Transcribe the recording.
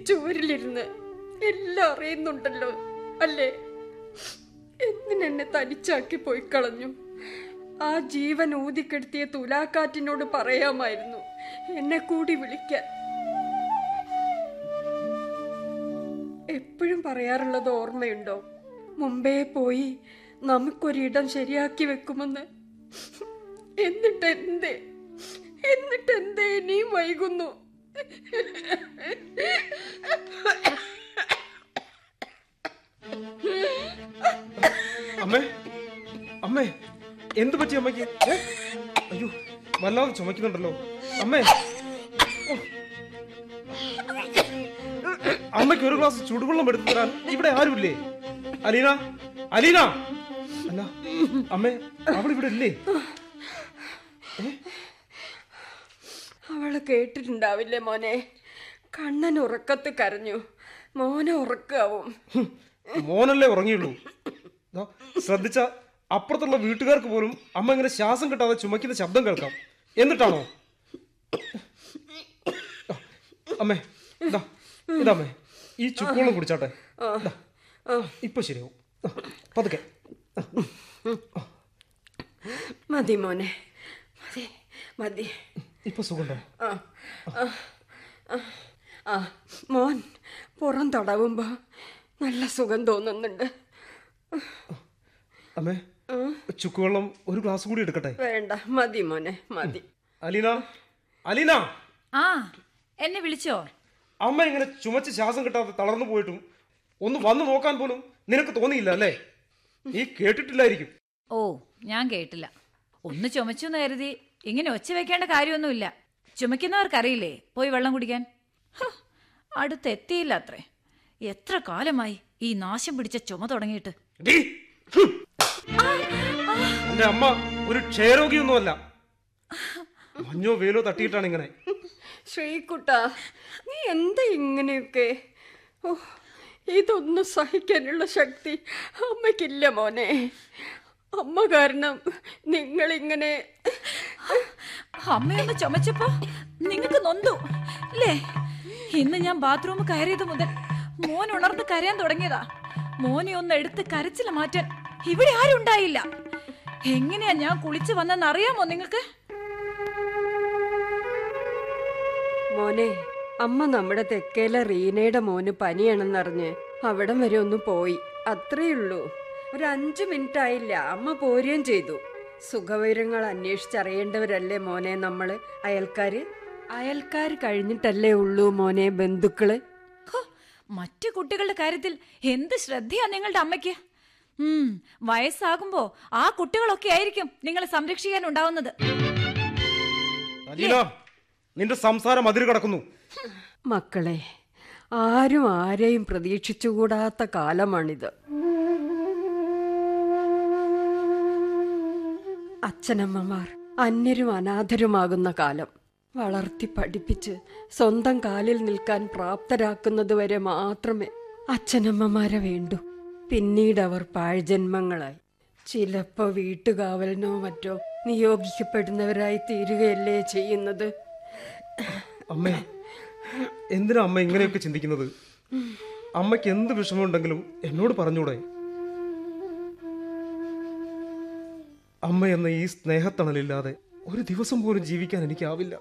ചുവരിലിരുന്ന് എല്ലാം അറിയുന്നുണ്ടല്ലോ അല്ലേ എന്തിനെന്നെ തനിച്ചാക്കി പോയി കളഞ്ഞു ആ ജീവൻ ഊതിക്കെടുത്തിയ തുലാക്കാറ്റിനോട് പറയാമായിരുന്നു എന്നെ കൂടി വിളിക്കാൻ എപ്പോഴും പറയാറുള്ളത് ഓർമ്മയുണ്ടോ മുമ്പേ പോയി നമുക്കൊരിടം ശരിയാക്കി വെക്കുമെന്ന് എന്നിട്ട് എന്തേ എന്നിട്ട് എന്തേ ഇനിയും വൈകുന്നു അമ്മേ അമ്മേ എന്ത് പറ്റി അമ്മയ്ക്ക് ഏ? അയ്യോ വല്ലാതെ ചുമക്കുന്നുണ്ടല്ലോ അമ്മേ ഓ. അമ്മയ്ക്ക് ഒരു ഗ്ലാസ് ചൂടുവെള്ളം എടുത്തു തരാൻ ഇവിടെ ആരുമില്ലേ അലീന അലീന അല്ല അമ്മേ അവൾ ഇവിടെ ഇല്ലേ അവള് കേട്ടിട്ടുണ്ടാവില്ലേ മോനെ കണ്ണൻ ഉറക്കത്ത് കരഞ്ഞു മോനെ ഉറക്കാവും ഹും, മോനല്ലേ ഉറങ്ങിയുള്ളൂ ദാ, ശ്രദ്ധിച്ച അപ്പുറത്തുള്ള വീട്ടുകാർക്ക് പോലും അമ്മ ഇങ്ങനെ ശ്വാസം കിട്ടാതെ ചുമക്കുന്ന ശബ്ദം കേൾക്കാം എന്നിട്ടാണോ ആ, അമ്മേ ഇതാ ഇതമ്മേ ഈ ചുക്കുവെള്ളം കുടിച്ചാട്ടെ ദാ, ഇപ്പൊ ശരിയാവും ആ, പതുക്കെ മതി മോനെ മതി മതി ഇപ്പൊ സുഖമുണ്ടോ ആ ആ, ആ, ആ മോൻ പുറം തടവുമ്പോ നല്ല സുഖം തോന്നുന്നുണ്ട് അമ്മേ ചുക്കുവെള്ളം ഒരു ഗ്ലാസ് കൂടി എടുക്കട്ടെ വേണ്ട മതി മോനെ മതി അലീന അലീന ആ എന്നെ വിളിച്ചോ അമ്മ ഇങ്ങനെ ചുമച്ച് ശ്വാസം കിട്ടാതെ തളർന്നു പോയിട്ടും ഒന്ന് വന്നു നോക്കാൻ പോലും നിനക്ക് തോന്നിയില്ല അല്ലേ നീ കേട്ടിട്ടില്ലായിരിക്കും ഓ ഞാൻ കേട്ടില്ല ഒന്ന് ചുമച്ചു എന്ന് കരുതി ഇങ്ങനെ ഒച്ച വെക്കേണ്ട കാര്യമൊന്നുമില്ല ചുമക്കുന്നവർക്കറിയില്ലേ പോയി വെള്ളം കുടിക്കാൻ ഹ്, അടുത്തെത്തിയില്ല അത്രേ എത്ര കാലമായി ഈ നാശം പിടിച്ച ചുമ തുടങ്ങിയിട്ട് ഡീ! ഹും! എന്റെ അമ്മ ഒരു ക്ഷയരോഗിയൊന്നുമല്ല മഞ്ഞോ വെയിലോ തട്ടിയിട്ടാണ് ഇങ്ങനെ ശ്രീകുട്ട നീ എന്താ ഇങ്ങനെയൊക്കെ ഓ ഇതൊന്നും സഹിക്കാനുള്ള ശക്തി അമ്മയ്ക്കില്ല മോനെ അമ്മ കാരണം നിങ്ങളിങ്ങനെ അമ്മയൊന്ന് ചുമച്ചപ്പോ നിങ്ങൾക്ക് നൊന്തു അല്ലേ ഇന്ന് ഞാൻ ബാത്റൂം കയറിയത് മുതൽ മോൻ ഉണർന്ന് കരയാൻ തുടങ്ങിയതാ മോനെ ഒന്ന് എടുത്ത് കരച്ചില മാറ്റാൻ ഇവിടെ ആരും ഉണ്ടായില്ല എങ്ങനെയാ ഞാൻ കുളിച്ചു വന്നെന്ന് അറിയാമോ നിങ്ങൾക്ക് മോനെ അമ്മ നമ്മുടെ തെക്കേലെ റീനയുടെ മോന് പനിയാണെന്നറിഞ്ഞ് അവിടം വരെ ഒന്ന് പോയി അത്രേ ഉള്ളൂ ഒരു അഞ്ചു മിനിറ്റ് ആയില്ല അമ്മ പോരുകയും ചെയ്തു സുഖവിവരങ്ങൾ അന്വേഷിച്ചറിയേണ്ടവരല്ലേ മോനെ നമ്മള് അയൽക്കാര് അയൽക്കാർ കഴിഞ്ഞിട്ടല്ലേ ഉള്ളൂ മോനെ ബന്ധുക്കള് ഹോ, മറ്റു കുട്ടികളുടെ കാര്യത്തിൽ എന്ത് ശ്രദ്ധയാ നിങ്ങളുടെ അമ്മയ്ക്ക് ഉം വയസ്സാകുമ്പോ ആ കുട്ടികളൊക്കെ ആയിരിക്കും നിങ്ങളെ സംരക്ഷിക്കാൻ ഉണ്ടാവുന്നത് അലീന നിന്റെ സംസാരം അതിര് കടക്കുന്നു മക്കളെ ആരും ആരെയും പ്രതീക്ഷിച്ചുകൂടാത്ത കാലമാണിത് അച്ഛനമ്മമാർ അന്യരും അനാഥരുമാകുന്ന കാലം വളർത്തി പഠിപ്പിച്ച് സ്വന്തം കാലിൽ നിൽക്കാൻ പ്രാപ്തരാക്കുന്നതുവരെ മാത്രമേ അച്ഛനമ്മമാരെ വേണ്ടൂ പിന്നീട് അവർ പാഴ്ജന്മങ്ങളായി ചിലപ്പോ വീട്ടുകാവലിനോ മറ്റോ നിയോഗിക്കപ്പെടുന്നവരായി തീരുകയല്ലേ ചെയ്യുന്നത് അമ്മേ എന്തിനാ അമ്മ ഇങ്ങനെയൊക്കെ ചിന്തിക്കുന്നത് അമ്മയ്ക്ക് എന്ത് വിഷമമുണ്ടെങ്കിലും എന്നോട് പറഞ്ഞൂടെ അമ്മ എന്ന ഈ സ്നേഹത്തണലില്ലാതെ ഒരു ദിവസം പോലും ജീവിക്കാൻ എനിക്കാവില്ല